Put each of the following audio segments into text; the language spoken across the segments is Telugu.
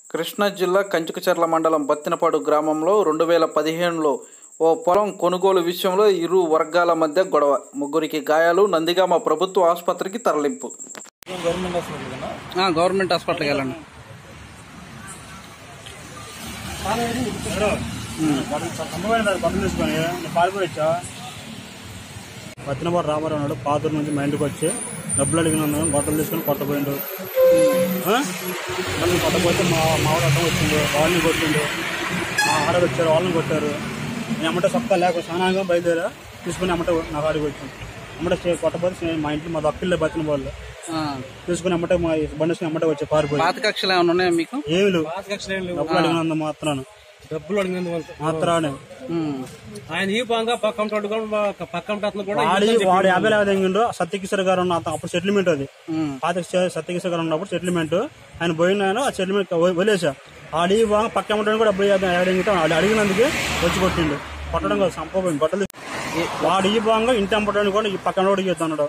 కృష్ణా జిల్లా కంచుకచర్ల మండలం బత్తినపాడు గ్రామంలో రెండు వేల పదిహేనులో ఓ పొలం కొనుగోలు విషయంలో ఇరు వర్గాల మధ్య గొడవ ముగ్గురికి గాయాలు నందిగామ ప్రభుత్వ ఆసుపత్రికి తరలింపు గవర్నమెంట్ హాస్పిటల్ కదా గవర్నమెంట్ హాస్పిటల్కి వెళ్ళండి అమ్మగారు బట్టలు తీసుకొని నేను పారిపోయొచ్చా పత్తినపాడు రామారావు ఉన్నాడు పాతూరు నుంచి మా ఇంటికి వచ్చి డబ్బులు అడిగినాను బట్టలు తీసుకొని కొట్టపోయిండు ఆ? మళ్ళీ కొట్టపోతే మా మావాడు అర్థం వచ్చిండు వాళ్ళని కొట్టిండు మా ఆడలు వచ్చారు వాళ్ళని కొట్టారు నేను అమ్మటే సొక్క లేక స్నానంగా బయలుదేరా తీసుకుని అమ్మటే నా కాడికి వచ్చాను అమ్మటే చే- కొట్టపోతే చే- మా ఇంట్లో మా దక్కిల్లే బతిన వాళ్ళు తీసుకుని అమ్మటే మా బండి అమ్మటే వచ్చి పారిపోయి పాత కక్షలు ఏమైనా ఉన్నాయా మీకు ఏమి లేవు డబ్బులు అడిగినందు మాత్రాను డబ్బులు అడిగినందు వల్ల మాత్రానే ఆయన ఈ భాగంగా పక్కన తోడు కూడా పక్కన అతను కూడా వాడి వాడు యాభై యాభై తెంగిండు సత్యకిషోర్ గారు ఉన్న అతను అప్పుడు సెటిల్మెంట్ అది పాత సత్యకిషోర్ గారు ఉన్నప్పుడు సెటిల్మెంట్ ఆయన పోయిన ఆయన ఆ సెటిల్మెంట్ వదిలేసా ఆడి బాగా పక్క ఉంటాడు కూడా డబ్బులు యాభై యాభై తెంగితే వాడు అడిగినందుకే వచ్చి కొట్టిండు కొట్టడం కాదు సంపపోయింది బట్టలు తీ- వాడు ఈ భాగంగా ఇంటి అమ్మటానికి కూడా ఈ పక్కన కూడా చేస్తున్నాడు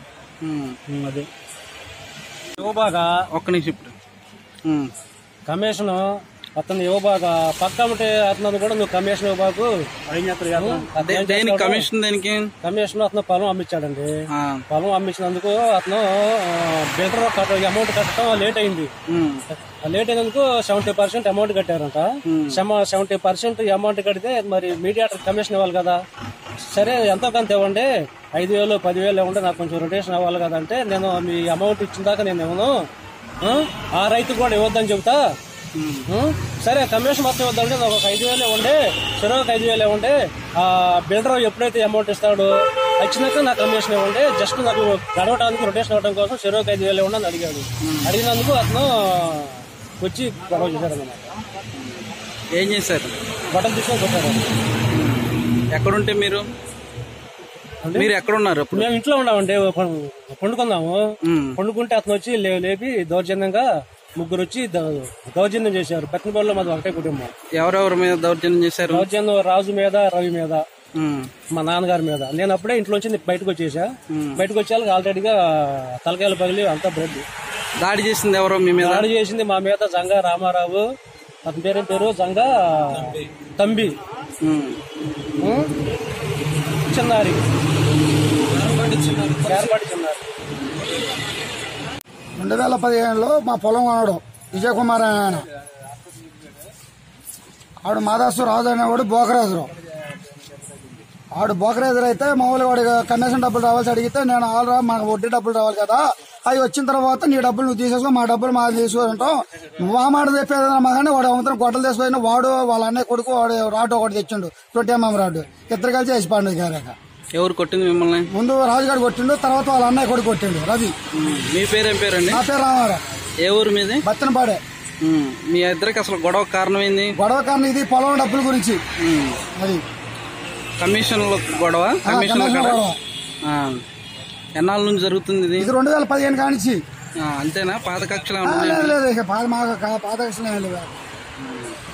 అది యువబాగా ఒక్క నిమిషం ఇప్పుడు ఉమ్. కమిషన్ అతను యువబాగా పక్క ఉంటే అతను కూడా నువ్వు కమిషన్ ఇవ్వబాకు ఏం చేస్తారు చేస్తాం. దే- దేనికి కమిషన్ దేనికి కమిషన్ అతను పొలం అమ్మించాడండి ఆ, పొలం అమ్మించినందుకు అతను బిల్డర్ కట్ట అమౌంట్ కట్టడం లేట్ అయింది ఉమ్, ఆ లేట్ అయినందుకు సెవెంటీ పర్సెంట్ అమౌంట్ కట్టారంట సెవెంటీ పర్సెంట్ అమౌంట్ కడితే మరి మీడియాటర్ కమిషన్ ఇవ్వాలి కదా సరే ఎంతో కొంత ఇవ్వండి ఐదు వేలు పదివేలు ఇవ్వండి నాకు కొంచెం రొటేషన్ అవ్వాలి కదా అంటే నేను మీ అమౌంట్ ఇచ్చిన దాకా నేను ఇవ్వను ఆ? ఆ రైతు కూడా ఇవ్వద్దని చెబుతా ఆ? సరే కమిషన్ మొత్తం ఇవ్వద్దంటే నాకు ఒక ఐదు వేలు ఇవ్వండి సరే ఒక ఐదు వేలు ఇవ్వండి ఆ బిల్డర్ ఎప్పుడైతే అమౌంట్ ఇస్తాడో వచ్చినాక నాకు కమిషన్ ఇవ్వండి జస్ట్ నాకు గడవడానికి రొటేషన్ అవ్వడం కోసం సరే ఒక ఐదు వేలు ఇవ్వండి అని అడిగాడు అడిగినందుకు అతను వచ్చి గొడవ చేశాడు అన్నమాట ఏం చేశారు బట్టలు తీసుకొని కొట్టాడు ఎక్కడుంటే మీరు మీరు ఎక్కడున్నారు అప్పుడు మేము ఇంట్లో ఉన్నామండి పం- పండుకుందాము ఉమ్, పండుకుంటే అతను వచ్చి లే- లేపి దౌర్జన్యంగా ముగ్గురు వచ్చి ద- దౌర్జన్యం చేశారు పెత్తనపల్లిలో మాది ఒకటే కుటుంబం ఎవరెవరి మీద దౌర్జన్యం చేశారు దౌర్జన్యం రాజు మీద రవి మీద ఉమ్, మా నాన్నగారి మీద నేను అప్పుడే ఇంట్లోంచి బయటకు వచ్చేసా బయటకు వచ్చేళ్ళకి ఆల్రెడీగా తలకాయలు పగిలి అంతా బ్రెడ్ దాడి చేసింది ఎవరో మీ మీద దాడి చేసింది మా మీద జంగా రామారావు అతని పేరు పేరు జంగా తంబి ఉమ్, ఉం? చిన్నారి ఏర్పాటు చిన్నారి రెండు వేల పదిహేనులో మా పొలం కొనడు విజయ్ కుమార్ అనే ఆయన ఆడు మాదాసు రాజు అనేవాడు బోకరాజురావు ఆడు బోకరాజు అయితే మామూలుగా వాడు కమిషన్ డబ్బులు రావాల్సి అడిగితే నేను ఆల్రా మాకు వడ్డీ డబ్బులు రావాలి కదా అవి వచ్చిన తర్వాత నీ డబ్బులు నువ్వు తీసేసుకో మా డబ్బులు మాకు తీసుకుంటాం నువ్వు ఆ మాట చెప్పేదన్నా మగానే వాడు అవంతరం గొడ్డలు తీసుకుపోయిన వాడు వాళ్ళ అన్నయ్య కొడుకు వాడు రాటు ఒకటి తెచ్చిండు ట్వంటీ ఎంఎం రాడు ఇద్దరు కలిసి వేసి పండుగ గారాక ఎవరు కొట్టింది మిమ్మల్ని ముందు రాజుగారు కొట్టిండు తర్వాత వాళ్ళ అన్నయ్య కొడుకు కొట్టిండు రవి ఉమ్, మీ పేరేం పేరండి నా పేరు రామారావు ఏ ఊరు మీది బత్తనపాడే ఉమ్, మీ ఇద్దరికి అసలు గొడవ కారణం ఏంది గొడవ కారణం ఇది పొలం డబ్బుల గురించి ఉమ్, అది కమిషన్ల గొడవ ఆ, కమిషన్ల కమిషన్ గొడవ గొడవ. ఆ, ఎన్నాళ్ళ నుంచి జరుగుతుంది ఇది ఇది రెండు వేల పదిహేను కానిచ్చి ఆ, అంతేనా పాత కక్షలు ఆ, ఏమైనా ఉన్నాయా? లేదు లేదు ఇక పాత మాకు కా- పాత కృష్ణ ఏం లేవు